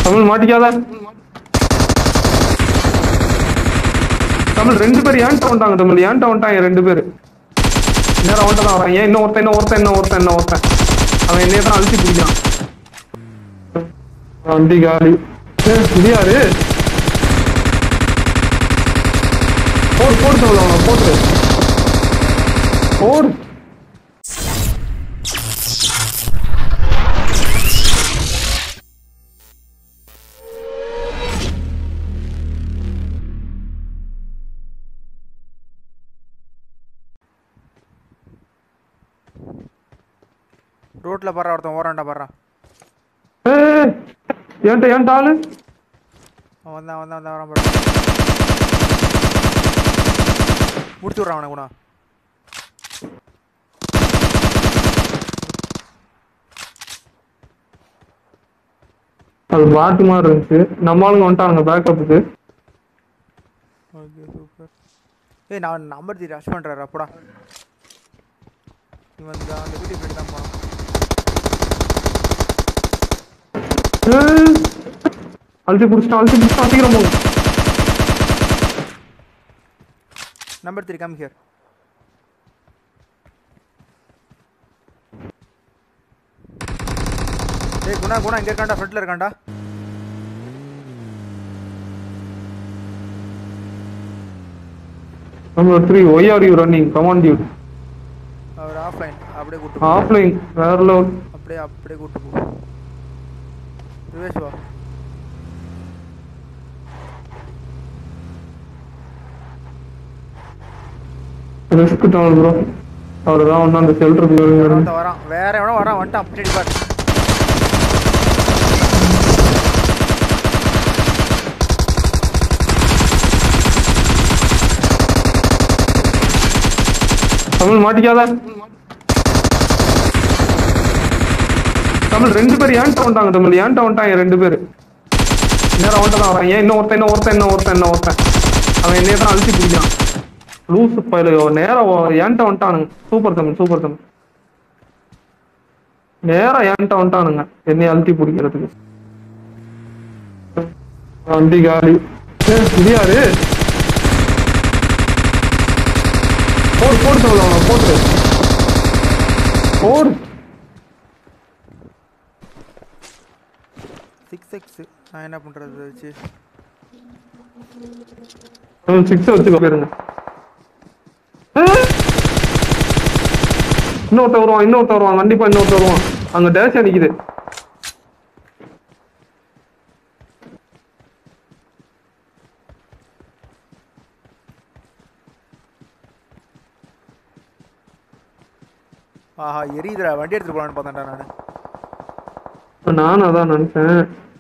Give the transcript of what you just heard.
தமிழ் மாட்டிக்காத தமிழ் ரெண்டு பேர் ஏன்ட்ட வந்துட்டாங்க தமிழ் ஏன்ட்ட வந்துட்டாங்க ரெண்டு பேர் நேரம் அவன்கிட்ட தான் வரான் ஏன் இன்னும் ஒருத்தன் இன்னும் ஒருத்தன் இன்னும் ஒருத்தன் இன்னும் ஒருத்தன் அவன் என்னைய தான் அழுத்தி பிடிக்கான் வண்டி காலி ஏ, இது யாரு போடு போடு தமிழ் அவனை போட்டு போடு ரோட்டில் படுற ஒருத்தன் ஓராண்டா படுறான் ஏய், ஏன்ட்ட ஏன்ட்ட ஆளு அவன் வந்தான் வந்தான் வந்தான் வரான் படுறான் முடிச்சு விட்றான் அவனை கூட அது பாட்டு மாதிரி இருந்துச்சு நம்ம ஆளுங்க வந்துட்டானுங்க பேக்கப்புக்கு ஓகே சூப்பர் ஏய் நான் நம்பர் தி ரஷ் பண்ணுறாரு அப்படா இவன் இந்த அந்த வீட்டுக்கு போயிட்டு தான் போனான் ஏய், அழுத்தி பிடிச்சிட்டான் அழுத்தி பிடிச்சிட்டான் சீக்கிரம் போங்க நம்பர் த்ரீ கம் ஹியர் ஏய் குணா குணா இங்கே இருக்காண்டா ஃப்ரண்ட்டில் இருக்காண்டா number three why are you running come on dude அவர் ஆஃப்லைன் அப்படியே கூட்டு போ ஆஃப்லைன் வேற லெவல் அப்படியே அப்படியே கூட்டு போ ரிவேஷ் வா ரிஸ்க் டவுன் ப்ரோ அவர் தான் ஒன்று அந்த ஷெல்டருக்கு ஒருத்தன் வரான் வேற எவனோ வரான் வந்துட்டான் பின்னாடி பாரு தமிழ் மாட்டிக்காத தமிழ் ரெண்டு பேர் ஏன்ட்ட வந்துட்டாங்க தமிழ் ஏன்ட்ட வந்துட்டாங்க ரெண்டு பேர் நேரம் அவன்கிட்ட தான் வரான் ஏன் இன்னும் ஒருத்தன் இன்னும் ஒருத்தன் இன்னும் ஒருத்தன் இன்னும் ஒருத்தன் அவன் என்னைய தான் அழுத்தி பிடிக்கான் லூசு பயில நேரம் வ- ஏன்ட்ட வந்துட்டானுங்க சூப்பர் தமிழ் சூப்பர் தமிழ் நேரம் ஏன்ட்ட வந்துட்டானுங்க என்னைய அழுத்தி பிடிக்கிறதுக்கு வண்டி காலி ஏ, இது யாரு போடு போடு தமிழ் அவனை போட்டு போடு சிக்ஸ் எக்ஸ் நான் என்ன பண்ணுறது வச்சு சிக்ஸ் வச்சுக்கோ போயிருங்க இன்னொருத்த வருவான் இன்னொருத்த வருவான் கண்டிப்பா இன்னொருத்த வருவான் அங்க டேஷ் அடிக்குது ஆஹா எரியுதுடா வண்டி எடுத்துட்டு போலான்னு பார்த்தேன்டா நான் நானும் அதான் நினைச்சேன்